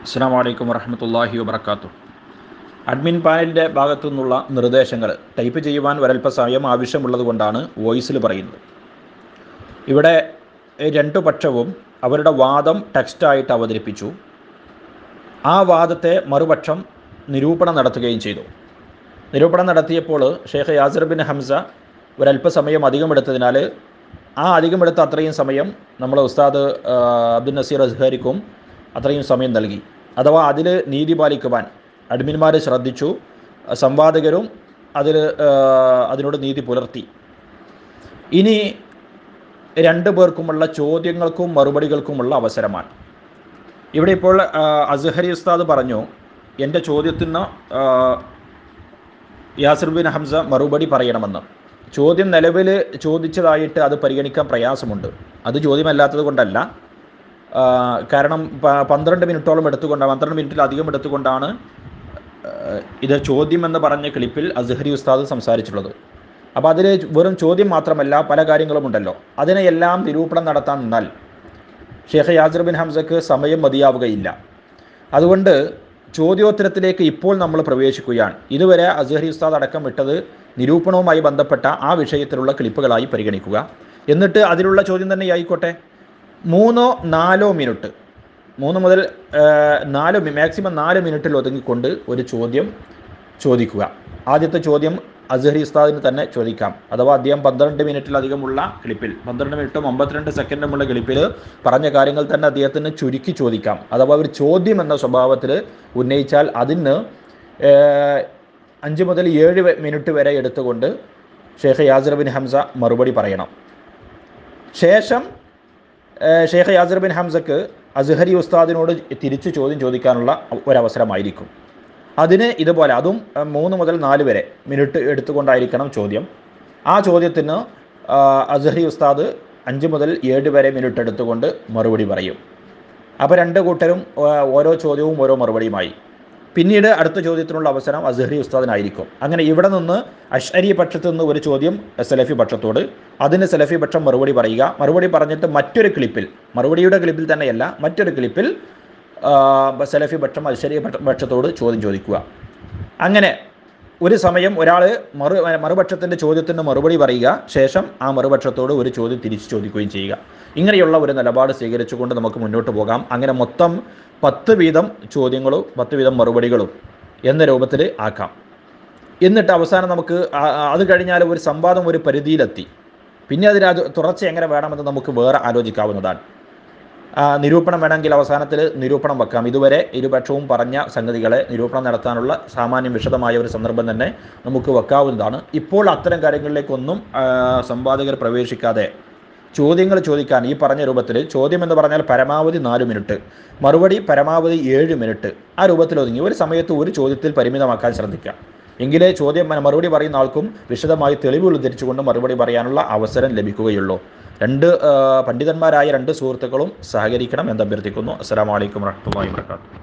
അസ്സാം വലൈക്കും വറഹമത്തല്ലാഹി വബർക്കാത്തു അഡ്മിൻ പാനലിൻ്റെ ഭാഗത്തു നിന്നുള്ള നിർദ്ദേശങ്ങൾ ടൈപ്പ് ചെയ്യുവാൻ ഒരൽപ്പ സമയം ആവശ്യമുള്ളത് കൊണ്ടാണ് വോയിസിൽ പറയുന്നത് ഇവിടെ രണ്ടു പക്ഷവും അവരുടെ വാദം ടെക്സ്റ്റായിട്ട് അവതരിപ്പിച്ചു ആ വാദത്തെ മറുപക്ഷം നിരൂപണം നടത്തുകയും ചെയ്തു നിരൂപണം നടത്തിയപ്പോൾ ഷെയ്ഖ് യാസിർ ബിൻ ഹംസ ഒരല്പസമയം അധികമെടുത്തതിനാൽ ആ അധികമെടുത്ത അത്രയും സമയം നമ്മളെ ഉസ്താദ് ആ, അബ്ദുൽ നസീർ അസ്ഹരിക്കും അത്രയും സമയം നൽകി അഥവാ അതിൽ നീതി പാലിക്കുവാൻ അഡ്മിന്മാർ ശ്രദ്ധിച്ചു സംവാദകരും അതിൽ അതിനോട് നീതി പുലർത്തി ഇനി രണ്ട് പേർക്കുമുള്ള ചോദ്യങ്ങൾക്കും മറുപടികൾക്കുമുള്ള അവസരമാണ് ഇവിടെ ഇപ്പോൾ ആ, അസ്ഹരി ഉസ്താദ് പറഞ്ഞു എൻ്റെ ചോദ്യത്തിന് ആ, യാസിർ ബിൻ ഹംസ മറുപടി പറയണമെന്ന് ചോദ്യം നിലവിൽ ചോദിച്ചതായിട്ട് അത് പരിഗണിക്കാൻ പ്രയാസമുണ്ട് അത് ചോദ്യമല്ലാത്തത് കൊണ്ടല്ല ആ, കാരണം പ- പന്ത്രണ്ട് മിനിറ്റോളം എടുത്തുകൊണ്ടാണ് പന്ത്രണ്ട് മിനിറ്റിലധികം എടുത്തുകൊണ്ടാണ് ആ, ഇത് ചോദ്യം എന്ന് പറഞ്ഞ ക്ലിപ്പിൽ അസ്ഹരി ഉസ്താദ് സംസാരിച്ചിട്ടുള്ളത് അപ്പോൾ അതിൽ വെറും ചോദ്യം മാത്രമല്ല പല കാര്യങ്ങളും ഉണ്ടല്ലോ അതിനെയെല്ലാം നിരൂപണം നടത്താൻ നിന്നാൽ ഷെയ്ഖ് യാസിർ ബിൻ ഹംസക്ക് സമയം മതിയാവുകയില്ല അതുകൊണ്ട് ചോദ്യോത്തരത്തിലേക്ക് ഇപ്പോൾ നമ്മൾ പ്രവേശിക്കുകയാണ് ഇതുവരെ അസ്ഹരി ഉസ്താദ് അടക്കം വിട്ടത് നിരൂപണവുമായി ബന്ധപ്പെട്ട ആ വിഷയത്തിലുള്ള ക്ലിപ്പുകളായി പരിഗണിക്കുക എന്നിട്ട് അതിലുള്ള ചോദ്യം തന്നെ ആയിക്കോട്ടെ മൂന്നോ നാലോ മിനിറ്റ് മൂന്ന് മുതൽ ആ, നാല് മി- മാക്സിമം നാല് മിനിറ്റിൽ ഒതുങ്ങിക്കൊണ്ട് ഒരു ചോദ്യം ചോദിക്കുക ആദ്യത്തെ ചോദ്യം അസ്ഹരി ഉസ്താദിന് തന്നെ ചോദിക്കാം അഥവാ അദ്ദേഹം പന്ത്രണ്ട് മിനിറ്റിലധികമുള്ള ക്ലിപ്പിൽ പന്ത്രണ്ട് മിനിറ്റും അമ്പത്തിരണ്ട് സെക്കൻഡുമുള്ള ക്ലിപ്പിൽ പറഞ്ഞ കാര്യങ്ങൾ തന്നെ അദ്ദേഹത്തിന് ചുരുക്കി ചോദിക്കാം അഥവാ ഒരു ചോദ്യം എന്ന സ്വഭാവത്തിൽ ഉന്നയിച്ചാൽ അതിന് ഏഹ്, അഞ്ച് മുതൽ ഏഴ് വെ- മിനിറ്റ് വരെ എടുത്തുകൊണ്ട് ഷെയ്ഖ് യാസിർ ബിൻ ഹംസ മറുപടി പറയണം ശേഷം ഏഹ്, ഷെയ്ഖ് യാസിർ ബിൻ ഹംസക്ക് അസ്ഹരി ഉസ്താദിനോട് തിരിച്ചു ചോദ്യം ചോദിക്കാനുള്ള ഒരവസരമായിരിക്കും അതിന് ഇതുപോലെ അതും ഏഹ്, മൂന്ന് മുതൽ നാല് വരെ മിനിറ്റ് എടുത്തുകൊണ്ടായിരിക്കണം ചോദ്യം ആ ചോദ്യത്തിന് ആ, അസ്ഹരി ഉസ്താദ് അഞ്ച് മുതൽ ഏഴ് വരെ മിനിറ്റ് എടുത്തുകൊണ്ട് മറുപടി പറയും അപ്പോൾ രണ്ട് കൂട്ടരും ആ, ഓരോ ചോദ്യവും ഓരോ മറുപടിയുമായി പിന്നീട് അടുത്ത ചോദ്യത്തിനുള്ള അവസരം അസ്ഹരി ഉസ്താദിനായിരിക്കും അങ്ങനെ ഇവിടെ നിന്ന് അഷ്അരി പക്ഷത്ത് നിന്ന് ഒരു ചോദ്യം സലഫി പക്ഷത്തോട് അതിന് സലഫി പക്ഷം മറുപടി പറയുക മറുപടി പറഞ്ഞിട്ട് മറ്റൊരു ക്ലിപ്പിൽ മറുപടിയുടെ ക്ലിപ്പിൽ തന്നെയല്ല മറ്റൊരു ക്ലിപ്പിൽ ആ, സലഫി പക്ഷം അഷ്അരി പക്ഷ- പക്ഷത്തോട് ചോദ്യം ചോദിക്കുക അങ്ങനെ ഒരു സമയം ഒരാൾ മറു മറുപക്ഷത്തിൻ്റെ ചോദ്യത്തിന് മറുപടി പറയുക ശേഷം ആ മറുപക്ഷത്തോട് ഒരു ചോദ്യം തിരിച്ചു ചോദിക്കുകയും ചെയ്യുക ഇങ്ങനെയുള്ള ഒരു നിലപാട് സ്വീകരിച്ചുകൊണ്ട് നമുക്ക് മുന്നോട്ട് പോകാം അങ്ങനെ മൊത്തം പത്ത് വീതം ചോദ്യങ്ങളും പത്ത് വീതം മറുപടികളും എന്ന രൂപത്തിൽ ആക്കാം എന്നിട്ട് അവസാനം നമുക്ക് ആ- ആ- അത് കഴിഞ്ഞാൽ ഒരു സംവാദം ഒരു പരിധിയിലെത്തി പിന്നെ അതിന് അത് തുടർച്ച എങ്ങനെ വേണമെന്ന് നമുക്ക് വേറെ ആലോചിക്കാവുന്നതാണ് ആ, നിരൂപണം വേണമെങ്കിൽ അവസാനത്തിൽ നിരൂപണം വെക്കാം ഇതുവരെ ഇരുപക്ഷവും പറഞ്ഞ സംഗതികളെ നിരൂപണം നടത്താനുള്ള സാമാന്യം വിശദമായ ഒരു സന്ദർഭം തന്നെ നമുക്ക് വെക്കാവുന്നതാണ് ഇപ്പോൾ അത്തരം കാര്യങ്ങളിലേക്കൊന്നും ആ, സംവാദകർ പ്രവേശിക്കാതെ ചോദ്യങ്ങൾ ചോദിക്കാൻ ഈ പറഞ്ഞ രൂപത്തിൽ ചോദ്യം എന്ന് പറഞ്ഞാൽ പരമാവധി നാല് മിനിറ്റ് മറുപടി പരമാവധി ഏഴ് മിനിറ്റ് ആ രൂപത്തിൽ ഒതുങ്ങി ഒരു സമയത്ത് ഒരു ചോദ്യത്തിൽ പരിമിതമാക്കാൻ ശ്രദ്ധിക്കുക എങ്കിലേ ചോദ്യം മറുപടി പറയുന്ന ആൾക്കും വിശദമായി തെളിവുകൾ ധരിച്ചുകൊണ്ട് മറുപടി പറയാനുള്ള അവസരം ലഭിക്കുകയുള്ളൂ രണ്ട് ആ, പണ്ഡിതന്മാരായ രണ്ട് സുഹൃത്തുക്കളും സഹകരിക്കണം എന്ന് അഭ്യർത്ഥിക്കുന്നു അസ്സലാമു അലൈക്കും വറഹ്മത്തുള്ളാഹി വബറകാതുഹു